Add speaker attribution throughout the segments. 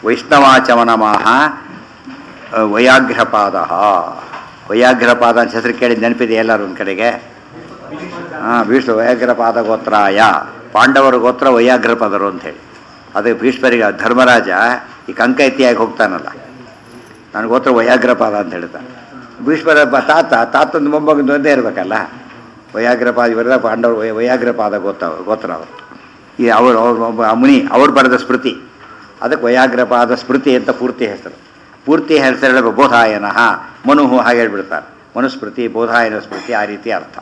Speaker 1: ವೈಷ್ಣವಾಚಮನಮಾಹ ವಯಾಘ್ರಪಾದ ವಯಾಘ್ರಪಾದ ಅಂತ ಹೆಸರು ಕೇಳಿ ನೆನಪಿದೆ ಎಲ್ಲರೂ ಒಂದು ಕಡೆಗೆ ಹಾಂ ಭೀಷ್ಮ ವಯಾಘ್ರಪಾದ ಗೋತ್ರಾಯ ಪಾಂಡವರ ಗೋತ್ರ ವಯಾಘ್ರಪಾದರು ಅಂತೇಳಿ ಅದು ಭೀಷ್ಮರಿಗೆ ಧರ್ಮರಾಜ ಈ ಕಂಕ ಎತ್ತಿಯಾಗಿ ಹೋಗ್ತಾನಲ್ಲ ನನ್ನ ಗೋತ್ರ ವಯಾಘ್ರಪಾದ ಅಂತ ಹೇಳ್ತಾನೆ ಭೀಷ್ಮರ ಬ- ತಾತ ತಾತನ ಮೊಮ್ಮಗಂದು ಒಂದೇ ಇರಬೇಕಲ್ಲ ವಯಾಘ್ರಪಾದ ಇವರೆಲ್ಲ ಪಾಂಡವರು ವಯ ವಯಾಘ್ರಪಾದ ಗೋತ್ರ ಗೋತ್ರ ಅವರು ಈ ಅವರು ಅವ್ರು ಒಬ್ಬ ಮುನಿ ಅವ್ರು ಬರೆದ ಸ್ಮೃತಿ ಅದಕ್ಕೆ ವಯಾಗ್ರಪಾದ ಸ್ಮೃತಿ ಅಂತ ಪೂರ್ತಿ ಹೆಸರು ಪೂರ್ತಿ ಹೆಸರು ಹೇಳಬೇಕು ಬೋಧಾಯನಃ ಮನುಹು ಹಾಗೆ ಹೇಳ್ಬಿಡ್ತಾರೆ ಮನುಸ್ಮೃತಿ ಬೋಧಾಯನ ಸ್ಮೃತಿ ಆ ರೀತಿ ಅರ್ಥ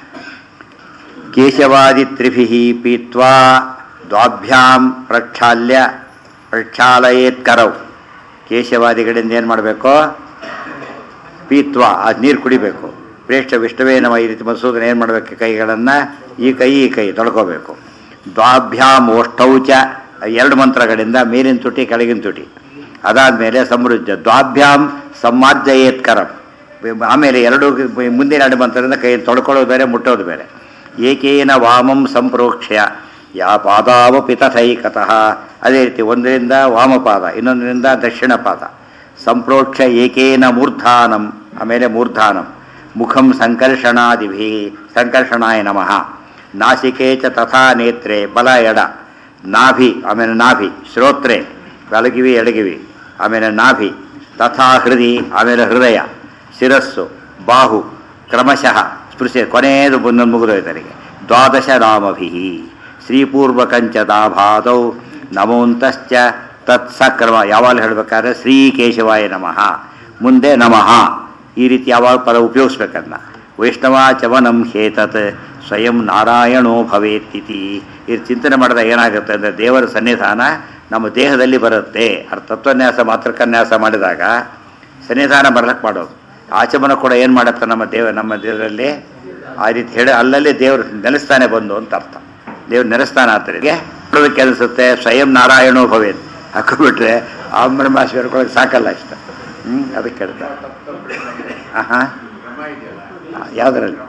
Speaker 1: ಕೇಶವಾದಿ ತ್ರಿಭಿ ಪೀತ್ವಾ ದ್ವಾಭ್ಯಾಂ ಪ್ರಕ್ಷಾಲ್ಯ ಪ್ರಕ್ಷಾಲಯೇತ್ ಕರವು ಕೇಶವಾದಿಗಳಿಂದ ಏನು ಮಾಡಬೇಕು ಪೀತ್ವ ಅದು ನೀರು ಕುಡಿಬೇಕು ಪ್ರೇಷ್ಠ ವಿಷ್ಣುವೇ ನಮ್ಮ ಈ ರೀತಿ ಮಸೂದನ ಏನು ಮಾಡಬೇಕು ಕೈಗಳನ್ನು ಈ ಕೈ ಈ ಕೈ ತೊಳ್ಕೋಬೇಕು ದ್ವಾಭ್ಯಾಮ್ ಓಷ್ಟೌಚ ಎರಡು ಮಂತ್ರಗಳಿಂದ ಮೇಲಿನ ತುಟಿ ಕೆಳಗಿನ ತುಟಿ ಅದಾದಮೇಲೆ ಸಮೃದ್ಧ ದ್ವಾಭ್ಯಾಮ್ ಸಮ್ಮಾರ್ಜಯೇತ್ಕರಂ ಆಮೇಲೆ ಎರಡು ಮುಂದಿನ ಎರಡು ಮಂತ್ರದಿಂದ ಕೈ ತೊಳ್ಕೊಳ್ಳೋದು ಬೇರೆ ಮುಟ್ಟೋದು ಬೇರೆ ಏಕೇನ ವಾಮಂ ಸಂಪ್ರೋಕ್ಷ್ಯ ಯಾ ಪಾದಾವಪಿ ತಥೈಕತಃ ಅದೇ ರೀತಿ ಒಂದರಿಂದ ವಾಮಪಾದ ಇನ್ನೊಂದರಿಂದ ದಕ್ಷಿಣ ಪಾದ ಸಂಪ್ರೋಕ್ಷ ಏಕೇನ ಮೂರ್ಧಾನಂ ಆಮೇಲೆ ಮೂರ್ಧಾನಂ ಮುಖಂ ಸಂಕರ್ಷಣಾದಿಭಿ ಸಂಕರ್ಷಣಾಯ ನಮಃ ನಾಸಿಕೆ ಚ ತಥಾ ನೇತ್ರೆ ಬಲ ಎಡ ನಾಭಿ ಆಮೇಲೆ ನಾಭಿ ಶ್ರೋತ್ರೆ ಬಲಗಿವಿ ಎಡಗಿವಿ ಆಮೇಲೆ ನಾಭಿ ತಥಾ ಹೃದಯ ಆಮೇಲೆ ಹೃದಯ ಶಿರಸ್ಸು ಬಾಹು ಕ್ರಮಶಃ ಸ್ಪೃಶೆ ಕೊನೆಯದು ಬಂದು ಮುಗಿದೋಯ್ತನಿಗೆ ದ್ವಾದಶ ನಾಮಭಿ ಶ್ರೀಪೂರ್ವಕಂಚ ದಾಭಾದೌ ನಮೋಂತಶ್ಚ ತತ್ಸಕ್ರಮ ಯಾವಾಗ ಹೇಳಬೇಕಾದ್ರೆ ಶ್ರೀಕೇಶವಾಯ ನಮಃ ಮುಂದೆ ನಮಃ ಈ ರೀತಿ ಯಾವಾಗ ಪದ ಉಪಯೋಗಿಸ್ಬೇಕನ್ನ ವೈಷ್ಣವಾಚವನಂ ಹೇತತ್ ಸ್ವಯಂ ನಾರಾಯಣೋ ಭವೇತ್ತಿತಿ ಇದು ಚಿಂತನೆ ಮಾಡಿದಾಗ ಏನಾಗುತ್ತೆ ಅಂದರೆ ದೇವರ ಸನ್ನಿಧಾನ ನಮ್ಮ ದೇಹದಲ್ಲಿ ಬರುತ್ತೆ ಅರ್ ತತ್ವನ್ಯಾಸ ಮಾತೃಕನ್ಯಾಸ ಮಾಡಿದಾಗ ಸನ್ನಿಧಾನ ಬರ್ಲಕ್ಕೆ ಮಾಡೋದು ಆಚಮನ ಕೂಡ ಏನು ಮಾಡುತ್ತೆ ನಮ್ಮ ದೇವ ನಮ್ಮ ದೇವರಲ್ಲಿ ಆ ರೀತಿ ಹೇಳಿ ಅಲ್ಲಲ್ಲಿ ದೇವರು ನೆಲೆಸ್ತಾನೆ ಬಂದು ಅಂತ ಅರ್ಥ ದೇವ್ರು ನೆಲೆಸ್ತಾನ ಅಂತರಿಗೆ ನೋಡೋದಕ್ಕೆ ಅನಿಸುತ್ತೆ ಸ್ವಯಂ ನಾರಾಯಣೋ ಭವೇತ್ ಹಾಕೊಂಡ್ಬಿಟ್ರೆ ಆಮ್ರ ಮಾಸ ಹೇಳ್ಕೊಳಕ್ಕೆ ಸಾಕಲ್ಲ ಇಷ್ಟ ಹ್ಞೂ ಅದಕ್ಕೆ ಹೇಳ್ತಾರೆ ಹಾಂ ಯಾವುದರಲ್ಲಿ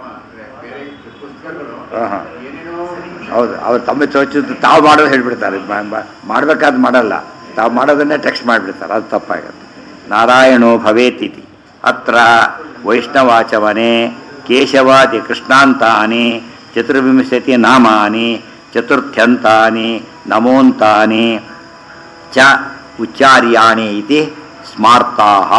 Speaker 1: ಹಾಂ ಹಾಂ ಹೌದು ಅವ್ರು ತಮ್ಮ ಚೋಚಿದ್ದು ತಾವು ಮಾಡೋದು ಹೇಳ್ಬಿಡ್ತಾರೆ ಮಾಡಬೇಕಾದ್ ಮಾಡಲ್ಲ ತಾವು ಮಾಡೋದನ್ನೇ ಟೆಕ್ಸ್ಟ್ ಮಾಡಿಬಿಡ್ತಾರೆ ಅದು ತಪ್ಪಾಗುತ್ತೆ ನಾರಾಯಣೋ ಭವೇತಿತಿ ಅತ್ರ ವೈಷ್ಣವಾಚವನೆ ಕೇಶವಾದಿ ಕೃಷ್ಣಾಂತಾನಿ ಚತುರ್ವಿಂಶತಿ ನಾಮಾನಿ ಚತುರ್ಥ್ಯಂತಾನಿ ನಮೋಂತಾನಿ ಚ ಉಚ್ಚಾರ್ಯಾಣಿ ಇತಿ ಸ್ಮಾರ್ತಾಹ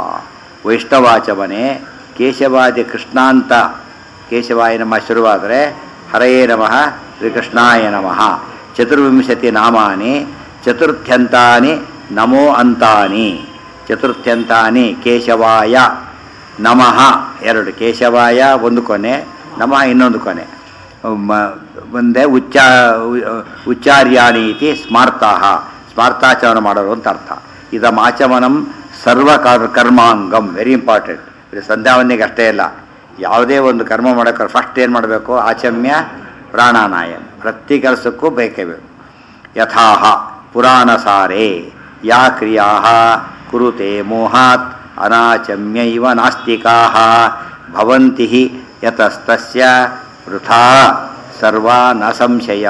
Speaker 1: ವೈಷ್ಣವಾಚವನೆ ಕೇಶವಾದಿ ಕೃಷ್ಣಾಂತ ಕೇಶವಾಯ ನಮಃ ಶುರುವಾದರೆ ಹರಯೇ ನಮಃ ಶ್ರೀಕೃಷ್ಣಾಯ ನಮಃ ಚತುರ್ವಿಂಶತಿ ನಾಮಾನಿ ಚತುರ್ಥ್ಯಂತಾನಿ ನಮೋ ಅಂತಾನಿ ಚತುರ್ಥ್ಯಂತಾನಿ ಕೇಶವಾಯ ನಮಃ ಎರಡು ಕೇಶವಾಯ ಒಂದು ಕೊನೆ ನಮಃ ಇನ್ನೊಂದು ಕೊನೆ ಮ- ಮುಂದೆ ಉಚ್ಚಾ ಉಚ್ಚಾರ್ಯಾಣಿ ಇತಿ ಸ್ಮಾರ್ತಾಹ ಸ್ಮಾರ್ತಾಚರಣ ಮಾಡೋರು ಅಂತ ಅರ್ಥ ಇದಂ ಆಚಮನಂ ಸರ್ವ ಕರ್- ಕರ್ಮಾಂಗಂ ವೆರಿ ಇಂಪಾರ್ಟೆಂಟ್ ಇದು ಸಂಧ್ಯಾವಂದಿಗೆ ಅಷ್ಟೇ ಇಲ್ಲ ಯಾವುದೇ ಒಂದು ಕರ್ಮ ಮಾಡೋಕೆ ಫಸ್ಟ್ ಏನು ಮಾಡಬೇಕು ಆಚಮ್ಯ ಪ್ರಾಣಾನಾಯಂ ಪ್ರತಿ ಕೆಲಸಕ್ಕೂ ಬೇಕೇ ಬೇಕು ಯಥಾಹ ಪುರಾಣಸಾರೇ ಯಾ ಕ್ರಿಯಾ ಕುರುತೆ ಮೋಹಾತ್ ಅನಾಚಮ್ಯೈವ ನಾಸ್ತಿಕಾ ಭವಂತಿ ಹಿ ಯತಸ್ತಸ್ಯ ವೃಥಾ ಸರ್ವಾ ನ ಸಂಶಯ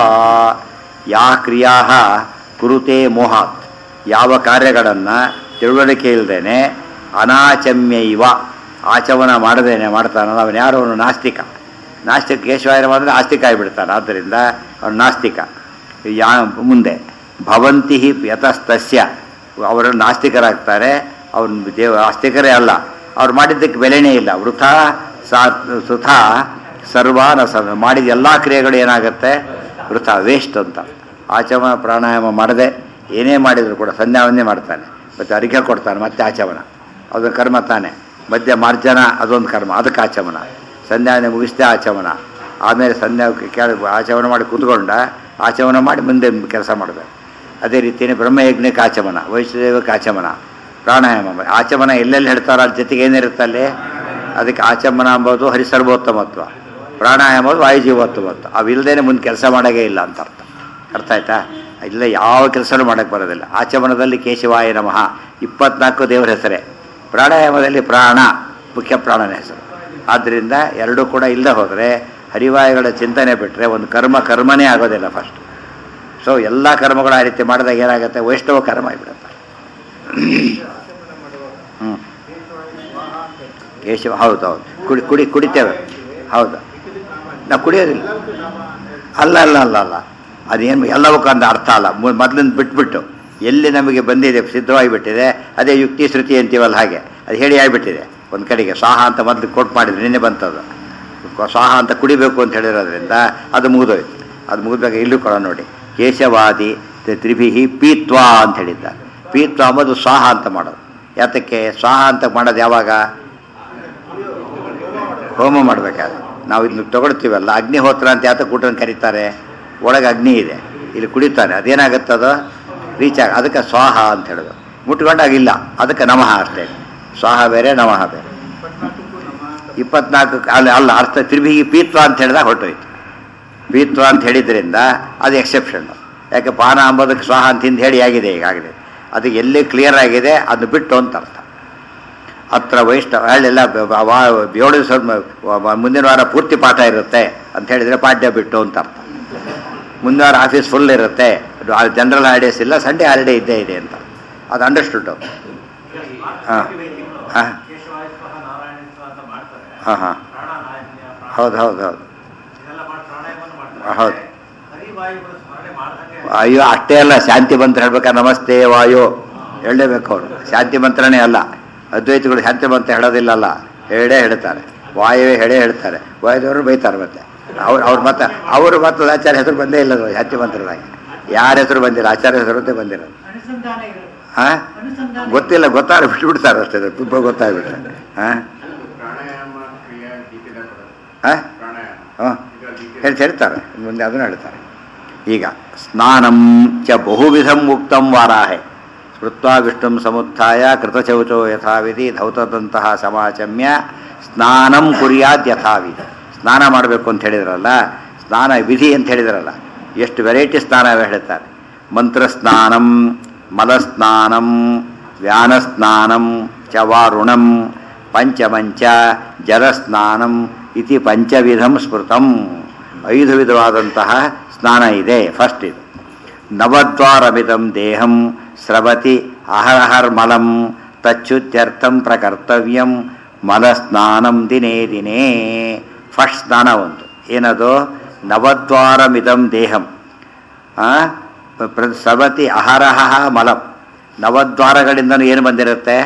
Speaker 1: ಯಾ ಕ್ರಿಯಾ ಕುರುತೆ ಮೋಹಾತ್ ಯಾವ ಕಾರ್ಯಗಳನ್ನು ತಿಳುವಳಿಕೆ ಇಲ್ಲದೇನೆ ಅನಾಚಮ್ಯೈವ ಆಚಮನ ಮಾಡದೇನೆ ಮಾಡ್ತಾನಲ್ಲ ಅವನು ಯಾರು ಅವನು ನಾಸ್ತಿಕ ನಾಸ್ತಿಕ ಕೇಶವಾಯನ ಮಾಡಿದ್ರೆ ಆಸ್ತಿಕ ಆಗಿಬಿಡ್ತಾನೆ ಆದ್ದರಿಂದ ಅವನು ನಾಸ್ತಿಕ ಯಾ ಮುಂದೆ ಭವಂತಿ ಹಿ ಯತಸ್ತಸ್ಯ ಅವರು ನಾಸ್ತಿಕರಾಗ್ತಾರೆ ಅವ್ನು ದೇವ ಆಸ್ತಿಕರೇ ಅಲ್ಲ ಅವ್ರು ಮಾಡಿದ್ದಕ್ಕೆ ಬೆಲೆನೇ ಇಲ್ಲ ವೃಥಾ ಸಾ ಸುಥಾ ಸರ್ವಾನ ಸ ಮಾಡಿದ ಎಲ್ಲ ಕ್ರಿಯೆಗಳು ಏನಾಗುತ್ತೆ ವೃಥಾ ವೇಸ್ಟ್ ಅಂತ ಆಚಮನ ಪ್ರಾಣಾಯಾಮ ಮಾಡದೆ ಏನೇ ಮಾಡಿದರೂ ಕೂಡ ಸಂಧ್ಯಾವನ್ನೇ ಮಾಡ್ತಾನೆ ಮತ್ತು ಅರಿಕೆ ಕೊಡ್ತಾನೆ ಮತ್ತೆ ಆಚಮನ ಅದು ಕರ್ಮ ತಾನೆ ಮಧ್ಯ ಮಾರ್ಜನ ಅದೊಂದು ಕರ್ಮ ಅದಕ್ಕೆ ಆಚಮನ ಸಂಧ್ಯಾವನೆ ಮುಗಿಸ್ದೆ ಆಚಮನ ಆಮೇಲೆ ಸಂಧ್ಯಾ ಕೆಳ ಆಚಮನ ಮಾಡಿ ಕೂತ್ಕೊಂಡ ಆಚಮನ ಮಾಡಿ ಮುಂದೆ ಕೆಲಸ ಮಾಡಬೇಕು ಅದೇ ರೀತಿಯೇ ಬ್ರಹ್ಮಯಜ್ಞಕ್ಕೆ ಆಚಮನ ವೈಷ್ಣದೇವಕ್ಕೆ ಆಚಮನ ಪ್ರಾಣಾಯಾಮ ಆಚಮನ ಎಲ್ಲೆಲ್ಲಿ ಹೇಳ್ತಾರೋ ಅದ್ರ ಜೊತೆಗೆ ಏನಿರುತ್ತೆ ಅಲ್ಲಿ ಅದಕ್ಕೆ ಆಚಮನ ಅಂಬೋದು ಹರಿಸರ್ವೋತ್ತಮತ್ವ ಪ್ರಾಣಾಯಾಮ ವಾಯುಜೀವೋತ್ತಮತ್ವ ಅವಿಲ್ಲದೇನೆ ಮುಂದೆ ಕೆಲಸ ಮಾಡೋಂಗೇ ಇಲ್ಲ ಅಂತ ಅರ್ಥ ಅರ್ಥ ಆಯ್ತಾ ಇಲ್ಲ ಯಾವ ಕೆಲಸನೂ ಮಾಡೋಕ್ಕೆ ಬರೋದಿಲ್ಲ ಆಚಮನದಲ್ಲಿ ಕೇಶವಾಯ ನಮಃ ಇಪ್ಪತ್ನಾಲ್ಕು ದೇವರ ಹೆಸರೇ ಪ್ರಾಣಾಯಾಮದಲ್ಲಿ ಪ್ರಾಣ ಮುಖ್ಯ ಪ್ರಾಣನ ಹೆಸರು ಆದ್ದರಿಂದ ಎರಡೂ ಕೂಡ ಇಲ್ಲದೆ ಹೋದರೆ ಹರಿವಾಯುಗಳ ಚಿಂತನೆ ಬಿಟ್ಟರೆ ಒಂದು ಕರ್ಮ ಕರ್ಮನೇ ಆಗೋದಿಲ್ಲ ಫಸ್ಟ್ ಸೊ ಎಲ್ಲ ಕರ್ಮಗಳು ಆ ರೀತಿ ಮಾಡಿದಾಗ ಏನಾಗುತ್ತೆ ವೈಷ್ಣವ ಕರ್ಮ ಆಗಿಬಿಡುತ್ತೆ ಹ್ಞೂ ಕೇಶವ ಹೌದು ಹೌದು ಕುಡಿ ಕುಡಿ ಕುಡಿತೇವೆ ಹೌದು ನಾವು ಕುಡಿಯೋದಿಲ್ಲ ಅಲ್ಲ ಅಲ್ಲ ಅಲ್ಲ ಅಲ್ಲ ಅದೇನು ಎಲ್ಲವಕ್ಕೂ ಅಂತ ಅರ್ಥ ಅಲ್ಲ ಮೊದಲಿಂದ ಬಿಟ್ಬಿಟ್ಟು ಎಲ್ಲಿ ನಮಗೆ ಬಂದಿದೆ ಸಿದ್ಧವಾಗಿಬಿಟ್ಟಿದೆ ಅದೇ ಯುಕ್ತಿ ಶ್ರುತಿ ಅಂತೀವಲ್ಲ ಹಾಗೆ ಅದು ಹೇಳಿ ಆಗಿಬಿಟ್ಟಿದೆ ಒಂದು ಕಡೆಗೆ ಸ್ವಾಹ ಅಂತ ಮೊದಲು ಕೊಟ್ಟು ಮಾಡಿದ್ರು ನಿನ್ನೆ ಬಂತದು ಸ್ವಾಹ ಅಂತ ಕುಡಿಬೇಕು ಅಂತ ಹೇಳಿರೋದ್ರಿಂದ ಅದು ಮುಗಿದೋಯ್ತು ಅದು ಮುಗಿದಾಗ ಇಲ್ಲೂ ಕೊಡ ನೋಡಿ ಕೇಶವಾದಿ ತ್ರಿಭಿಹಿ ಪೀತ್ವಾ ಅಂತ ಹೇಳಿದ್ದಾರೆ ಪೀತ್ವಾ ಅಂಬೋದು ಸ್ವಾಹ ಅಂತ ಮಾಡೋದು ಯಾತಕ್ಕೆ ಸ್ವಾಹ ಅಂತ ಮಾಡೋದು ಯಾವಾಗ ಹೋಮ ಮಾಡಬೇಕಾದ್ರೆ ನಾವು ಇದನ್ನ ತಗೊಳ್ತೀವಲ್ಲ ಅಗ್ನಿಹೋತ್ರ ಅಂತ ಯಾತ ಕೂಟನ್ನು ಕರೀತಾರೆ ಒಳಗೆ ಅಗ್ನಿ ಇದೆ ಇಲ್ಲಿ ಕುಡಿತಾನೆ ಅದೇನಾಗುತ್ತದು ರೀಚ್ ಆಗ ಅದಕ್ಕೆ ಸ್ವಾಹ ಅಂತ ಹೇಳೋದು ಮುಟ್ಕೊಂಡಾಗಿಲ್ಲ ಅದಕ್ಕೆ ನಮಃ ಅಷ್ಟೇ ಸ್ವಾಹ ಬೇರೆ ನಮಃ ಬೇರೆ ಇಪ್ಪತ್ನಾಲ್ಕು ಅಲ್ಲ ಅಲ್ಲ ಅರ್ಥ ತಿರುಗಿ ಪೀತ್ವ ಅಂತ ಹೇಳಿದಾಗ ಹೊರಟೋಯ್ತು ಪೀತ್ವ ಅಂತ ಹೇಳಿದ್ರಿಂದ ಅದು ಎಕ್ಸೆಪ್ಷನ್ ಯಾಕೆ ಪಾನ ಅಂಬೋದಕ್ಕೆ ಸ್ವಾಹ ಅಂತ ಹಿಂದೆ ಹೇಳಿ ಆಗಿದೆ ಈಗಾಗಲೇ ಅದು ಎಲ್ಲಿ ಕ್ಲಿಯರ್ ಆಗಿದೆ ಅದು ಬಿಟ್ಟು ಅಂತ ಅರ್ಥ ಹತ್ರ ವೈಷ್ಣವ ಅಲ್ಲೆಲ್ಲ ಏಳು ದಿವಸ ಮುಂದಿನ ವಾರ ಪೂರ್ತಿ ಪಾಠ ಇರುತ್ತೆ ಅಂತ ಹೇಳಿದರೆ ಪಾಠ್ಯ ಬಿಟ್ಟು ಅಂತ ಅರ್ಥ ಮುಂದಿನ ವಾರ ಆಫೀಸ್ ಫುಲ್ ಇರುತ್ತೆ ಜನರಲ್ ಹಾಲಿಡೇಸ್ ಇಲ್ಲ ಸಂಡೇ ಹಾಲಿಡೇ ಇದ್ದೇ ಇದೆ ಅಂತ ಅದು ಅಂಡರ್ಸ್ಟುಡ್ ಹಾಂ ಹಾಂ ಹಾಂ ಹಾಂ ಹೌದು ಹೌದು ಹೌದು ಹೌದು ಅಯ್ಯೋ ಅಷ್ಟೇ ಅಲ್ಲ ಶಾಂತಿ ಮಂತ್ರ ಹೇಳ್ಬೇಕಾದ್ರೆ ನಮಸ್ತೆ ವಾಯು ಹೇಳಲೇಬೇಕು ಅವರು ಶಾಂತಿ ಮಂತ್ರನೇ ಅಲ್ಲ ಅದ್ವೈತಗಳು ಶಾಂತಿ ಮಂತ್ರ ಹೇಳೋದಿಲ್ಲಲ್ಲ ಹೇಳೇ ಹೇಳ್ತಾರೆ ವಾಯುವೇ ಹೇಳೇ ಹೇಳ್ತಾರೆ ವಾಯುದವರು ಬೈತಾರೆ ಮತ್ತೆ ಅವ್ರು ಅವ್ರ ಮತ ಅವರು ಮತ್ತು ಆಚಾರ್ಯ ಹೆಸರು ಬಂದೇ ಇಲ್ಲ ಅದು ಶಾಂತಿ ಮಂತ್ರದಾಗೆ ಯಾರ ಹೆಸರು ಬಂದಿಲ್ಲ ಆಚಾರ್ಯ ಹೆಸರು ಅಂತ ಬಂದಿರೋದು ಹಾಂ ಗೊತ್ತಿಲ್ಲ ಗೊತ್ತಾರ ಬಿಟ್ಬಿಡ್ತಾರೆ ಅಷ್ಟೇ ತುಂಬ ಗೊತ್ತಾಗ್ಬಿಟ್ರೆ ಹಾಂ
Speaker 2: ಪ್ರಾಣಾಯಾಮ ಕ್ರಿಯಾ ಗೀತೆದ ಬರುತ್ತೆ
Speaker 1: ಹಾಂ
Speaker 2: ಪ್ರಾಣಾಯಾಮ
Speaker 1: ಹಾಂ
Speaker 2: ಇದರಲ್ಲಿ
Speaker 1: ಹೇಳಿ ಹೇಳ್ತಾರೆ ಮುಂದೆ ಅದನ್ನು ಹೇಳ್ತಾರೆ ಈಗ ಸ್ನಾನಂ ಚ ಬಹುವಿಧಂ ಉಕ್ತಂ ವಾರಾಹೆ ಸ್ಮೃತ್ವಾ ವಿಷ್ಣುಂ ಸಮುತ್ಥಾಯ ಕೃತಚೌಚೋ ಯಥಾವಿಧಿ ಧೌತದಂತಹ ಸಮಾಚಮ್ಯ ಸ್ನಾನಂ ಕುರ್ಯಾತ್ ಯಥಾವಿಧಿ ಸ್ನಾನ ಮಾಡಬೇಕು ಅಂತ ಹೇಳಿದ್ರಲ್ಲ ಸ್ನಾನ ವಿಧಿ ಅಂತ ಹೇಳಿದ್ರಲ್ಲ ಎಷ್ಟು ವೆರೈಟಿ ಸ್ನಾನ ಹೇಳ್ತಾರೆ ಮಂತ್ರಸ್ನಾನಂ ಮಲಸ್ನಾನಂ ವ್ಯಾನಸ್ನಾನಂ ಚ ವಾರುಣಂ ಪಂಚಮಂಚ ಜಲಸ್ನಾನಂ ಇತಿ ಪಂಚವಿಧಂ ಸ್ಮೃತಂ ಐದು ವಿಧವಾದಂತಹ ಸ್ನಾನ ಇದೆ ಫಸ್ಟ್ ಇದು ನವದ್ವಾರಮಿದಂ ದೇಹಂ ಸ್ರವತಿ ಅಹರಹರ್ಮಲಂ ತಚ್ಚುತ್ಯರ್ಥಂ ಪ್ರಕರ್ತವ್ಯಂ ಮಲಸ್ನಾನಂ ದಿನೇ ದಿನೇ ಫಸ್ಟ್ ಸ್ನಾನ ಒಂದು ಏನದು ನವದ್ವಾರಮಿದಂ ದೇಹಂ ಆ, ಪ್ರ- ಸ್ರವತಿ ಅಹರಹ ಮಲಂ ನವದ್ವಾರಗಳಿಂದನೂ ಏನು ಬಂದಿರುತ್ತೆ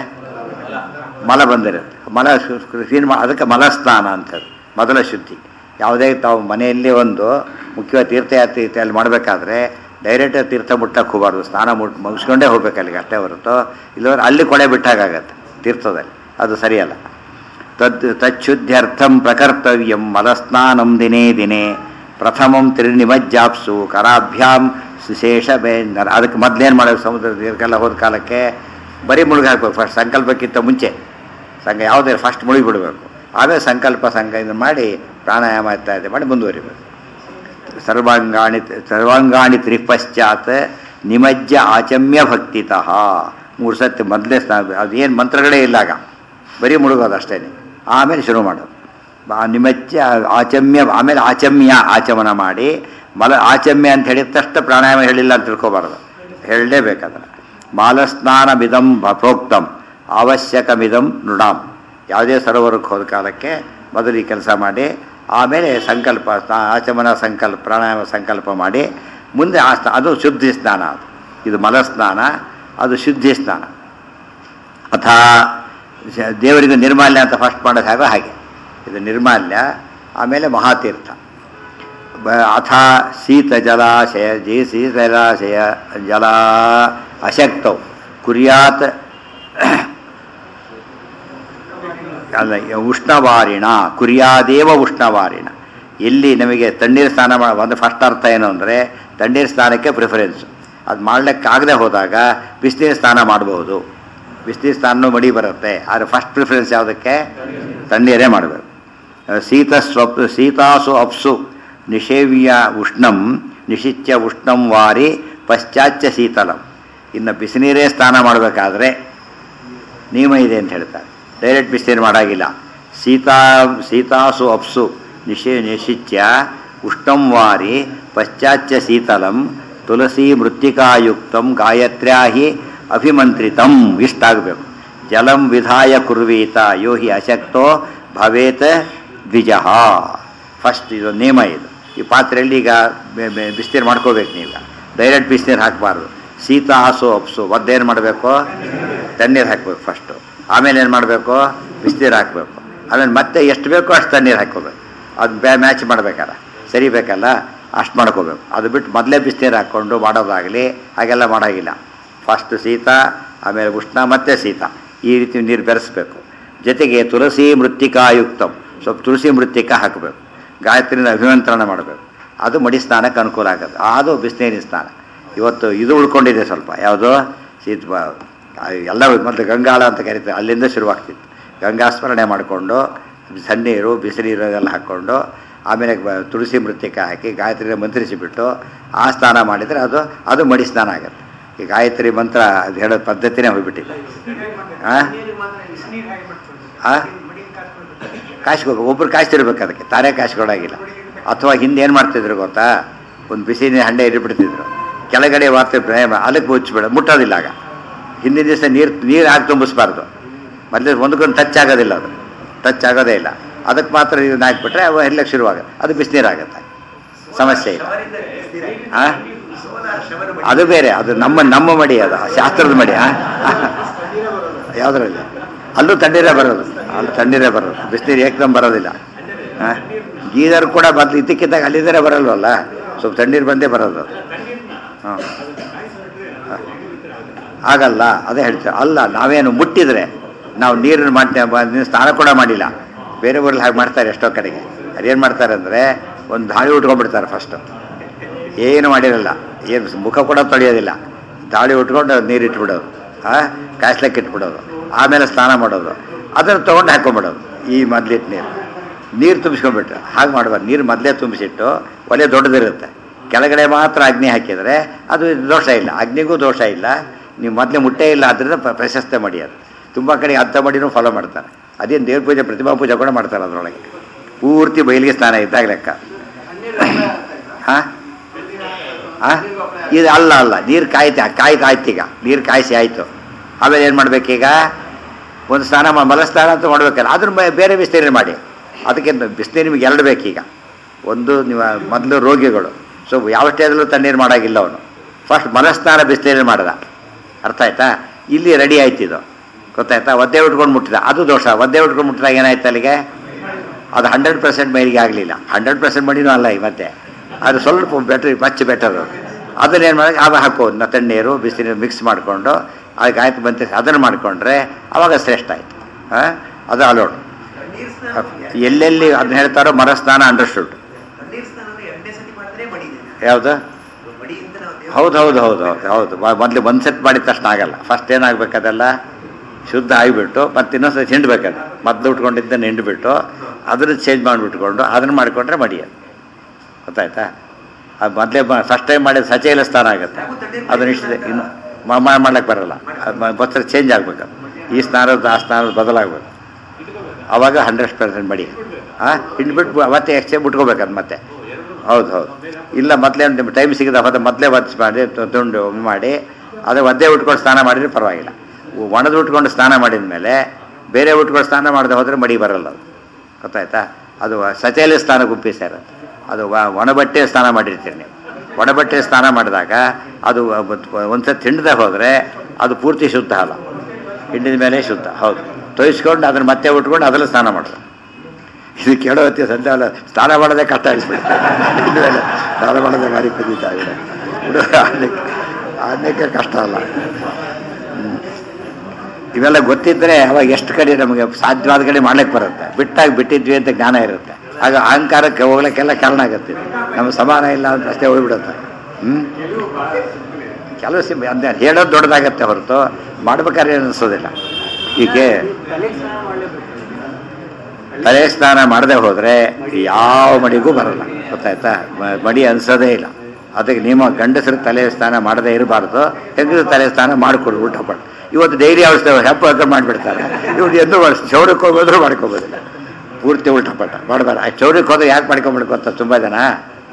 Speaker 1: ಮಲ ಬಂದಿರುತ್ತೆ ಮಲ ಶು- ಶು- ಕ್ಲೀನ್ ಮಾ ಅದಕ್ಕೆ ಮಲಸ್ನಾನ ಅಂತದ್ದು ಮೊದಲ ಶುದ್ಧಿ ಯಾವುದೇ ತಾವು ಮನೆಯಲ್ಲಿ ಒಂದು ಮುಖ್ಯವಾಗಿ ತೀರ್ಥಯಾತ್ರೆ ಅಲ್ಲಿ ಮಾಡಬೇಕಾದ್ರೆ ಡೈರೆಕ್ಟ್ ತೀರ್ಥ ಮುಟ್ಟಕ್ಕೆ ಹೋಗಬಾರ್ದು ಸ್ನಾನ ಮುಟ್ ಮುಗಿಸ್ಕೊಂಡೇ ಹೋಗ್ಬೇಕು ಅಲ್ಲಿಗೆ ಅಷ್ಟೇ ಹೊರತು ಇಲ್ಲದ್ರೆ ಅಲ್ಲಿ ಕೊಳೆ ಬಿಟ್ಟಾಗತ್ತೆ ತೀರ್ಥದಲ್ಲಿ ಅದು ಸರಿಯಲ್ಲ ತದ್ ತಚ್ಚುದ್ಧ್ಯರ್ಥಂ ಪ್ರಕರ್ತವ್ಯಂ ಮಲಸ್ನಾನಂ ದಿನೇ ದಿನೇ ಪ್ರಥಮಂ ತ್ರಿನಿಮಜ್ಜಾಪ್ಸು ಕರಾಭ್ಯಾಂ ಸುಶೇಷ ಬೇಂದರ ಅದಕ್ಕೆ ಮೊದಲೇನು ಮಾಡೋದು ಸಮುದ್ರ ತೀರ್ಕೆಲ್ಲ ಹೋದ ಕಾಲಕ್ಕೆ ಬರೀ ಮುಳುಗಿ ಹಾಕ್ಬೇಕು ಫಸ್ಟ್ ಸಂಕಲ್ಪಕ್ಕಿಂತ ಮುಂಚೆ ಸಂಘ ಯಾವುದೇ ಫಸ್ಟ್ ಮುಳುಗಿಬಿಡಬೇಕು ಆಮೇಲೆ ಸಂಕಲ್ಪ ಸಂಘ ಇದನ್ನು ಮಾಡಿ ಪ್ರಾಣಾಯಾಮ ಇತ್ಯಾದಿ ಮಾಡಿ ಮುಂದುವರಿಬೇಕು ಸರ್ವಾಂಗಾಣಿ ಸರ್ವಾಂಗಾಣಿ ತ್ರಿಪಶ್ಚಾತ್ ನಿಮಜ್ಜ ಆಚಮ್ಯ ಭಕ್ತಿತಃ ಮೂರು ಸತಿ ಮೊದಲೇ ಸ್ನಾನ ಅದೇನು ಮಂತ್ರಗಳೇ ಇಲ್ಲ ಆಗ ಬರೀ ಮುಳುಗೋದು ಅಷ್ಟೇ ಆಮೇಲೆ ಶುರು ಮಾಡೋದು ಆ ನಿಮಜ್ಜ ಆಚಮ್ಯ ಆಮೇಲೆ ಆಚಮ್ಯ ಆಚಮನ ಮಾಡಿ ಮಲ ಆಚಮ್ಯ ಅಂತ ಹೇಳಿದ ತಕ್ಷಣ ಪ್ರಾಣಾಯಾಮ ಹೇಳಿಲ್ಲ ಅಂತ ತಿಳ್ಕೊಬಾರ್ದು ಹೇಳಲೇಬೇಕಾದ್ರೆ ಮಾಲಸ್ನಾನಮಿದಂ ಭ- ಪ್ರೋಕ್ತಂ ಅವಶ್ಯಕಮಿದಂ ನೃಣಾಂ ಯಾವುದೇ ಸರೋವರಕ್ಕೆ ಹೋದ ಕಾಲಕ್ಕೆ ಮೊದಲು ಈ ಕೆಲಸ ಮಾಡಿ ಆಮೇಲೆ ಸಂಕಲ್ಪ ಸ್ನಾ- ಆಚಮನ ಸಂಕಲ್ಪ ಪ್ರಾಣಾಯಾಮ ಸಂಕಲ್ಪ ಮಾಡಿ ಮುಂದೆ ಆ ಸ್ನಾ ಅದು ಶುದ್ಧಿ ಸ್ನಾನ ಅದು ಇದು ಮಲಸ್ನಾನ ಅದು ಶುದ್ಧಿ ಸ್ನಾನ ಅಥ ಶ- ದೇವರಿಗೆ ನಿರ್ಮಾಲ್ಯ ಅಂತ ಫಸ್ಟ್ ಮಾಡೋದು ಹೇಗೋ ಹಾಗೆ ಇದು ನಿರ್ಮಾಲ್ಯ ಆಮೇಲೆ ಮಹಾತೀರ್ಥ ಬ- ಅಥ ಶೀತ ಜಲಾಶಯ ಜಿ ಶೀತ ಜಲಾಶಯ ಜಲ ಅಶಕ್ತೌ ಕುರ್ಯಾತ್ ಅಲ್ಲ ಉಷ್ಣವಾರಿಣ ಕುರಿಯಾದೇವ ಉಷ್ಣವಾರಿಣ ಎಲ್ಲಿ ನಮಗೆ ತಣ್ಣೀರು ಸ್ನಾನ ಮಾಡ ಒಂದು ಫಸ್ಟ್ ಅರ್ಥ ಏನು ಅಂದರೆ ತಣ್ಣೀರು ಸ್ನಾನಕ್ಕೆ ಪ್ರಿಫರೆನ್ಸು ಅದು ಮಾಡ್ಲಿಕ್ಕಾಗದೆ ಹೋದಾಗ ಬಿಸಿನೀರು ಸ್ನಾನ ಮಾಡಬಹುದು ಬಿಸಿನೀರು ಸ್ನಾನನೂ ಮಡಿ ಬರುತ್ತೆ ಆದರೆ ಫಸ್ಟ್ ಪ್ರಿಫರೆನ್ಸ್ ಯಾವುದಕ್ಕೆ ತಣ್ಣೀರೇ ಮಾಡಬೇಕು ಶೀತ ಸ್ವಪ್ ಶೀತಾಸು ಅಪ್ಸು ನಿಷೇವ್ಯ ಉಷ್ಣಂ ನಿಶಿಚ್ಯ ಉಷ್ಣಂ ವಾರಿ ಪಶ್ಚಾಚ್ಯ ಶೀತಲಂ ಇನ್ನು ಬಿಸಿನೀರೇ ಸ್ನಾನ ಮಾಡಬೇಕಾದ್ರೆ ನಿಯಮ ಇದೆ ಅಂತ ಹೇಳ್ತಾರೆ ಡೈರೆಕ್ಟ್ ಬಿಸಿನೀರು ಮಾಡಾಗಿಲ್ಲ ಸೀತಾ ಸೀತಾಸು ಅಪ್ಸು ನಿಶೇ ನಿಶಿಚ್ಯ ಉಷ್ಣಂ ವಾರಿ ಪಶ್ಚಾಚ್ಯ ಶೀತಲಂ ತುಳಸಿ ಮೃತ್ತಿಕಾಯುಕ್ತಂ ಗಾಯತ್ರ್ಯಾ ಹಿ ಅಭಿಮಂತ್ರಿತಂ ಇಷ್ಟಾಗಬೇಕು ಜಲಂ ವಿಧಾಯ ಕುರ್ವೀತ ಯೋ ಹಿ ಅಶಕ್ತೋ ಭವೇತ್ ದ್ವಿಜಃ ಫಸ್ಟ್ ಇದು ನಿಯಮ ಇದು ಈ ಪಾತ್ರೆಯಲ್ಲಿ ಈಗ ಬೆ- ಬೆ- ಬಿಸಿನೀರು ಮಾಡ್ಕೋಬೇಕು ನೀವು ಡೈರೆಕ್ಟ್ ಬಿಸಿನೀರು ಹಾಕಬಾರ್ದು ಶೀತ ಹಾಸು ಅಪ್ಸು ಒದ್ದೇನು ಮಾಡಬೇಕು ತಣ್ಣೀರು ಹಾಕಬೇಕು ಫಸ್ಟು ಆಮೇಲೆ ಏನು ಮಾಡಬೇಕು ಬಿಸಿನೀರು ಹಾಕಬೇಕು ಆಮೇಲೆ ಮತ್ತೆ ಎಷ್ಟು ಬೇಕೋ ಅಷ್ಟು ತಣ್ಣೀರು ಹಾಕ್ಕೋಬೇಕು ಅದು ಬ್ಯಾ ಮ್ಯಾಚ್ ಮಾಡ್ಬೇಕಲ್ಲ ಸರಿಬೇಕಲ್ಲ ಅಷ್ಟು ಮಾಡ್ಕೋಬೇಕು ಅದು ಬಿಟ್ಟು ಮೊದಲೇ ಬಿಸಿನೀರು ಹಾಕ್ಕೊಂಡು ಮಾಡೋದಾಗಲಿ ಹಾಗೆಲ್ಲ ಮಾಡೋಂಗಿಲ್ಲ ಫಸ್ಟ್ ಶೀತ ಆಮೇಲೆ ಉಷ್ಣ ಮತ್ತೆ ಶೀತ ಈ ರೀತಿ ನೀರು ಬೆರೆಸ್ಬೇಕು ಜೊತೆಗೆ ತುಳಸಿ ಮೃತ್ತಿಕಾಯುಕ್ತಂ ಸ್ವಲ್ಪ ತುಳಸಿ ಮೃತ್ತಿಕ ಹಾಕಬೇಕು ಗಾಯತ್ರಿನ ಅಭಿಮಂತ್ರಣ ಮಾಡಬೇಕು ಅದು ಮಡಿ ಸ್ನಾನಕ್ಕೆ ಅನುಕೂಲ ಆಗುತ್ತೆ ಅದು ಬಿಸಿನೀರಿನ ಸ್ನಾನ ಇವತ್ತು ಇದು ಉಳ್ಕೊಂಡಿದೆ ಸ್ವಲ್ಪ ಯಾವುದು ಶೀತ ಬ- ಎಲ್ಲ ಮೊದಲು ಗಂಗಾಳ ಅಂತ ಕರೀತಾರೆ ಅಲ್ಲಿಂದ ಶುರುವಾಗ್ತಿತ್ತು ಗಂಗಾ ಸ್ಮರಣೆ ಮಾಡಿಕೊಂಡು ಸಣ್ಣೀರು ಬಿಸಿನೀರು ಎಲ್ಲ ಹಾಕ್ಕೊಂಡು ಆಮೇಲೆ ಬ- ತುಳಸಿ ಮೃತ್ತಿಕ ಹಾಕಿ ಗಾಯತ್ರಿನ ಮಂತ್ರಿಸಿಬಿಟ್ಟು ಆ ಸ್ನಾನ ಮಾಡಿದರೆ ಅದು ಅದು ಮಡಿ ಸ್ನಾನ ಆಗುತ್ತೆ ಈ ಗಾಯತ್ರಿ ಮಂತ್ರ ಅದು ಹೇಳೋ ಪದ್ಧತಿನೇ ಹೋಗ್ಬಿಟ್ಟಿದೆ ಆ? ಆ? ಕಾಯ್ಸ್ಕೋಬೇಕು ಒಬ್ರು ಕಾಯ್ತಿರ್ಬೇಕು ಅದಕ್ಕೆ ತಾನೇ ಕಾಯ್ಸ್ಕೊಳಾಗಿಲ್ಲ ಅಥವಾ ಹಿಂದೆ ಏನು ಮಾಡ್ತಿದ್ರು ಗೊತ್ತಾ ಒಂದು ಬಿಸಿ ನೀರು ಹಂಡೆ ಇರಿಬಿಡ್ತಿದ್ರು ಕೆಳಗಡೆ ವಾರ್ತೆ ಪ್ರೇಮ ಅಲಕ್ಕೆ ಮುಚ್ಚಿಬಿಡ ಮುಟ್ಟೋದಿಲ್ಲ ಆಗ ಹಿಂದಿನ ದಿವಸ ನೀರು ನೀರು ಹಾಕಿ ತುಂಬಿಸ್ಬಾರ್ದು ಮೊದಲೇ ಒಂದಕ್ಕೊಂದು ಟಚ್ ಆಗೋದಿಲ್ಲ ಅದು ಟಚ್ ಆಗೋದೇ ಇಲ್ಲ ಅದಕ್ಕೆ ಮಾತ್ರ ಇದನ್ನ ಹಾಕ್ಬಿಟ್ರೆ ಅವು ಎಲ್ಲಕ್ಕೆ ಶುರುವಾಗುತ್ತೆ ಅದು ಬಿಸಿನೀರು ಆಗುತ್ತೆ ಸಮಸ್ಯೆ ಇಲ್ಲ ಆ? ಅದು ಬೇರೆ ಅದು ನಮ್ಮ ನಮ್ಮ ಮಡಿ ಅದು ಶಾಸ್ತ್ರದ ಮಡಿ ಆ? ಯಾವುದ್ರಲ್ಲಿ ಅಲ್ಲೂ ತಣ್ಣೀರೇ ಬರೋದು ಅಲ್ಲಿ ತಣ್ಣೀರೇ ಬರೋದು ಬಿಸಿನೀರು ಏಕದಮ್ ಬರೋದಿಲ್ಲ ಆ? ಗೀದರ್ ಕೂಡ ಮೊದಲು ಇದ್ದಕ್ಕಿದ್ದಾಗ ಅಲ್ಲಿದ್ದರೆ ಬರಲ್ವಲ್ಲ ಸ್ವಲ್ಪ ತಣ್ಣೀರು ಬಂದೇ ಬರೋದು ಹಾಂ ಆಗಲ್ಲ ಅದೇ ಹೇಳ್ತಾರೆ ಅಲ್ಲ ನಾವೇನು ಮುಟ್ಟಿದ್ರೆ ನಾವು ನೀರನ್ನು ಮಾಡ್ತೇವೆ ಸ್ನಾನ ಕೂಡ ಮಾಡಿಲ್ಲ ಬೇರೆ ಊರಲ್ಲಿ ಹಾಗೆ ಮಾಡ್ತಾರೆ ಎಷ್ಟೋ ಕಡೆಗೆ ಅದೇನು ಮಾಡ್ತಾರೆ ಅಂದರೆ ಒಂದು ದಾಳಿ ಉಟ್ಕೊಂಡ್ಬಿಡ್ತಾರೆ ಫಸ್ಟು ಏನು ಮಾಡಿರಲ್ಲ ಏನು ಮುಖ ಕೂಡ ತೊಳೆಯೋದಿಲ್ಲ ದಾಳಿ ಉಟ್ಕೊಂಡು ನೀರು ಇಟ್ಬಿಡೋದು ಆ ಕಾಯಿಸ್ಲಿಕ್ಕೆ ಇಟ್ಬಿಡೋದು ಆಮೇಲೆ ಸ್ನಾನ ಮಾಡೋದು ಅದನ್ನು ತೊಗೊಂಡು ಹಾಕೊಂಡ್ಬಿಡೋದು ಈ ಮೊದಲಿಟ್ಟು ನೀರು ನೀರು ತುಂಬಿಸ್ಕೊಂಡ್ಬಿಟ್ರೆ ಹಾಗೆ ಮಾಡಬಾರ್ದು ನೀರು ಮೊದಲೇ ತುಂಬಿಸಿಟ್ಟು ಒಲೆ ದೊಡ್ಡದಿರುತ್ತೆ ಕೆಳಗಡೆ ಮಾತ್ರ ಅಗ್ನಿ ಹಾಕಿದರೆ ಅದು ದೋಷ ಇಲ್ಲ ಅಗ್ನಿಗೂ ದೋಷ ಇಲ್ಲ ನೀವು ಮೊದಲೇ ಮುಟ್ಟೇ ಇಲ್ಲ ಅದರಿಂದ ಪ- ಪ್ರಶಸ್ತಿ ಮಾಡಿ ಅದು ತುಂಬ ಕಡೆ ಅಂಥ ಮಾಡಿನೂ ಫಾಲೋ ಮಾಡ್ತಾರೆ ಅದೇನು ದೇವ್ರ ಪೂಜೆ ಪ್ರತಿಮಾ ಪೂಜೆ ಕೂಡ ಮಾಡ್ತಾರೆ ಅದರೊಳಗೆ ಪೂರ್ತಿ ಬಯಲಿಗೆ ಸ್ನಾನ ಇದ್ದಾಗ ಲೆಕ್ಕ ಹಾಂ ಆ? ಇದು ಅಲ್ಲ ಅಲ್ಲ ನೀರು ಕಾಯ್ತು ಕಾಯ್ತು ಆಯ್ತು ಈಗ ನೀರು ಕಾಯಿಸಿ ಆಯಿತು ಆಮೇಲೆ ಏನು ಮಾಡ್ಬೇಕೀಗ ಒಂದು ಸ್ನಾನ ಮಾ- ಮಲ ಸ್ನಾನ ಅಂತ ಮಾಡ್ಬೇಕಲ್ಲ ಅದ್ರ ಬೇ- ಬೇರೆ ಬಿಸಿನೀರು ಮಾಡಿ ಅದಕ್ಕೆ ಬಿಸಿನೀರು ನಿಮಗೆ ಎರಡು ಬೇಕೀಗ ಒಂದು ನೀವು ಮೊದಲು ರೋಗಿಗಳು ಸೊ ಯಾವ ಸ್ಟೇಜಲ್ಲೂ ತಣ್ಣೀರು ಮಾಡೋಗಿಲ್ಲ ಅವನು ಫಸ್ಟ್ ಮಲಸ್ನಾನ ಬಿಸಿನೀರು ಮಾಡ್ದ ಅರ್ಥ ಆಯ್ತಾ ಇಲ್ಲಿ ರೆಡಿ ಆಯ್ತು ಇದು ಗೊತ್ತಾಯ್ತಾ ಒದ್ದೆ ಉಟ್ಕೊಂಡು ಮುಟ್ಟಿದ ಅದು ದೋಷ ಒದ್ದೆ ಉಟ್ಕೊಂಡು ಮುಟ್ಟಿದಾಗ ಏನಾಯ್ತು ಅಲ್ಲಿಗೆ ಅದು ಹಂಡ್ರೆಡ್ ಪರ್ಸೆಂಟ್ ಮೈಲಿಗೆ ಆಗಲಿಲ್ಲ ಹಂಡ್ರೆಡ್ ಪರ್ಸೆಂಟ್ ಮಡಿನೂ ಅಲ್ಲ ಈ ಮತ್ತೆ ಅದು ಸ್ವಲ್ಪ ಬೆಟ್ರ್ ಮಚ್ಚ ಬೆಟರ್ ಅದನ್ನೇನು ಮಾಡೋದು ಆವಾಗ ಹಾಕೋದು ನ ತಣ್ಣೀರು ಬಿಸಿನೀರು ಮಿಕ್ಸ್ ಮಾಡಿಕೊಂಡು ಅದು ಗಾಯತ್ರಿ ಬಂತ ಅದನ್ನು ಮಾಡಿಕೊಂಡ್ರೆ ಆವಾಗ ಶ್ರೇಷ್ಠ ಆಯಿತು ಹಾಂ ಅದು ಅಲೋಡ್
Speaker 3: ನೀರ್ ಸ್ನಾನ
Speaker 1: ಎಲ್ಲೆಲ್ಲಿ ಅದನ್ನ ಹೇಳ್ತಾರೋ ಮರ ಸ್ನಾನ ಅಂಡರ್ಸ್ಟುಡ್
Speaker 3: ನೀರ್ ಸ್ನಾನ ಅಂದ್ರೆ ಎರಡನೇ ಸತಿ ಮಾಡಿದ್ರೆ ಮಡಿದೆ
Speaker 1: ಯಾವುದು
Speaker 3: ಮಡಿಯಿಂದ ನಾವು ದೇವ್ರ-
Speaker 1: ಹೌದು ಹೌದು ಹೌದು ಹೌದು ಹೌದು ಮೊದಲು ಒಂದು ಸೆಟ್ ಮಾಡಿದ ತಕ್ಷಣ ಆಗಲ್ಲ ಫಸ್ಟ್ ಏನಾಗಬೇಕು ಅದೆಲ್ಲ ಶುದ್ಧ ಆಗಿಬಿಟ್ಟು ಮತ್ತೆ ಇನ್ನೊಂದು ಸತಿ ಹಿಂಡ್ಬೇಕದು ಮೊದಲು ಉಟ್ಕೊಂಡಿದ್ದನ್ನು ಹಿಂಡ್ಬಿಟ್ಟು ಅದನ್ನು ಚೇಂಜ್ ಮಾಡಿಬಿಟ್ಕೊಂಡು ಅದನ್ನು ಮಾಡಿಕೊಂಡ್ರೆ ಮಡಿಯೋದು ಗೊತ್ತಾಯ್ತಾ ಅದು ಮೊದಲೇ ಫಸ್ಟ್ ಟೈಮ್ ಮಾಡಿದ ಸಚೈಲ ಸ್ಥಾನ ಆಗುತ್ತೆ ಅದನ್ನ ಇಷ್ಟು ಇನ್ನು ಮಾಡ್ಲಿಕ್ಕೆ ಬರಲ್ಲ ಅದು ಬಸ್ತ್ರ ಚೇಂಜ್ ಆಗ್ಬೇಕು ಅದು. ಈ ಸ್ನಾನದ ಆ ಸ್ನಾನದ ಬದಲಾಗಬೇಕು ಆವಾಗ ಹಂಡ್ರೆಡ್ ಪರ್ಸೆಂಟ್ ಮಡಿ ಹಾಂ ಹಿಂಡ್ಬಿಟ್ಟು ಮತ್ತೆ ಎಕ್ಸ್ಚೇಂಜ್ ಬಿಟ್ಕೋಬೇಕು ಅದು ಮತ್ತೆ ಹೌದು ಹೌದು ಇಲ್ಲ ಮೊದಲೇ ನಿಮ್ಮ ಟೈಮ್ ಸಿಗದ ಮತ್ತೆ ಮೊದಲೇ ಒದಿಸಿ ಮಾಡಿ ತು- ತುಂಡು ಮಾಡಿ ಅದೇ ಒದ್ದೆ ಉಟ್ಕೊಂಡು ಸ್ನಾನ ಮಾಡಿದ್ರೆ ಪರವಾಗಿಲ್ಲ ಒಣದು ಉಟ್ಕೊಂಡು ಸ್ನಾನ ಮಾಡಿದ ಮೇಲೆ ಬೇರೆ ಉಟ್ಕೊಂಡು ಸ್ನಾನ ಮಾಡದೆ ಹೋದರೆ ಮಡಿ ಬರಲ್ಲ ಅದು ಗೊತ್ತಾಯ್ತಾ ಅದು ಸಚೇಲಿ ಸ್ನಾನ ಗುಂಪಿ ಸೇರುತ್ತೆ ಅದು ವ- ಒಣಬಟ್ಟೆ ಸ್ನಾನ ಮಾಡಿರ್ತೀರಿ ನೀವು ಒಣಬಟ್ಟೆ ಸ್ನಾನ ಮಾಡಿದಾಗ ಅದು ಒಂದ್ಸತಿ ಹಿಂಡದೆ ಹೋದರೆ ಅದು ಪೂರ್ತಿ ಶುದ್ಧ ಅಲ್ಲ ಹಿಂಡಿದ ಮೇಲೆ ಶುದ್ಧ ಹೌದು ತೊಯಿಸ್ಕೊಂಡು ಅದನ್ನು ಮತ್ತೆ ಉಟ್ಕೊಂಡು ಅದರಲ್ಲಿ ಸ್ನಾನ ಮಾಡೋದು ಇದು ಕೇಳೋ ಹೊತ್ತಿಗೆ ಸದ್ಯ ಅಲ್ಲ ಸ್ನಾನ ಮಾಡೋದೇ ಕಷ್ಟ ಅನಿಸ್ಬಿಡುತ್ತೆ ಇನ್ಮೇಲೆ ಸ್ನಾನ ಮಾಡೋದೇ ಭಾರಿ ಪದ್ಧತಿ ಆಗಿದೆ ಹುಡುಗ ಆಡ್ಲಿಕ್ಕೆ ಆಡಲಿಕ್ಕೆ ಕಷ್ಟ ಅಲ್ಲ ಹ್ಮ್. ಇವೆಲ್ಲ ಗೊತ್ತಿದ್ದರೆ ಅವಾಗ ಎಷ್ಟು ಕಡೆ ನಮಗೆ ಸಾಧ್ಯವಾದ ಕಡೆ ಮಾಡ್ಲಿಕ್ಕೆ ಬರುತ್ತೆ ಬಿಟ್ಟಾಗ ಬಿಟ್ಟಿದ್ವಿ ಅಂತ ಜ್ಞಾನ ಇರುತ್ತೆ ಆಗ ಅಹಂಕಾರಕ್ಕೆ ಹೋಗ್ಲಿಕ್ಕೆಲ್ಲ ಕಾರಣ ಆಗುತ್ತೆ ಇದು. ನಮ್ಗೆ ಸಮಾನ ಇಲ್ಲ ಅಂತ ಅಷ್ಟೇ ಹೋಗ್ಬಿಡುತ್ತೆ ಹ್ಞೂ ಕೆಲವು ಸಿಮ್ ಅಂದ್ರೆ ಹೇಳೋದು ದೊಡ್ಡದಾಗತ್ತೆ ಹೊರತು ಮಾಡ್ಬೇಕಾದ್ರೆ ಏನು ಅನಿಸೋದಿಲ್ಲ ಹೀಗೆ ತಲೆ ಸ್ನಾನ ಮಾಡದೆ ಹೋದರೆ ಯಾವ ಮಡಿಗೂ ಬರಲ್ಲ ಗೊತ್ತಾಯ್ತಾ ಮ- ಮಡಿ ಅನ್ಸೋದೇ ಇಲ್ಲ ಅದಕ್ಕೆ ನಿಮ್ಮ ಗಂಡಸರು ತಲೆ ಸ್ನಾನ ಮಾಡದೇ ಇರಬಾರ್ದು ಹೆಂಗಸರು ತಲೆ ಸ್ನಾನ ಮಾಡಿಕೊಡು ಊಟ ಮಾಡಿ ಇವತ್ತು ಡೈರಿ ಔಷಧ ಹೆಪ್ಪ ಹಾಕೊಂಡು ಮಾಡಿಬಿಡ್ತಾರೆ ಇವ್ರು ಎಂದು ಚೌರಕ್ಕೆ ಹೋಗೋದ್ರು ಮಾಡ್ಕೋಬೋದಿಲ್ಲ ಪೂರ್ತಿ ಉಲ್ಟಪಟ್ಟ ಮಾಡಬೇಡ ಆ ಚೌರಕ್ಕೆ ಹೋದ್ರೆ ಯಾಕೆ ಮಾಡ್ಕೊಂಬಿಡ್ಕೊತ ತುಂಬ ಜನ